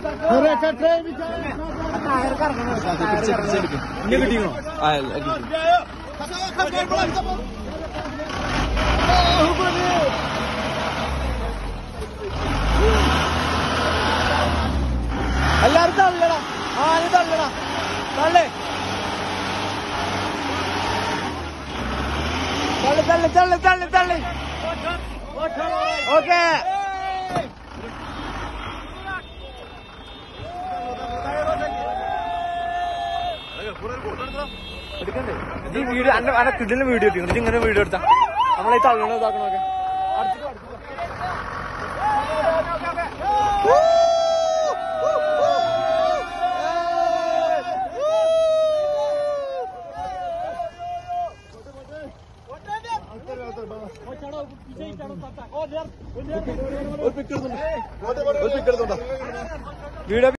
ഇന്നെ കിട്ടിക്കണോ ആ ഇല്ല, കിട്ടി. എല്ലാരും തള്ളടാ ആര് തള്ളടാ തള്ളേ തള്ളി തള്ളി തള്ളി തള്ളി തള്ളി ഓക്കെ എടുക്കണ്ടേ ഇത് ഈ വീഡിയോ അന്റെ അന്റെ കിട്ടുന്ന വീഡിയോ എടുക്കണം ഇത് ഇങ്ങനെ വീഡിയോ എടുത്താ നമ്മളെ ഈ തള്ളണോ ഇതാക്കണോക്കെ വീഡിയോ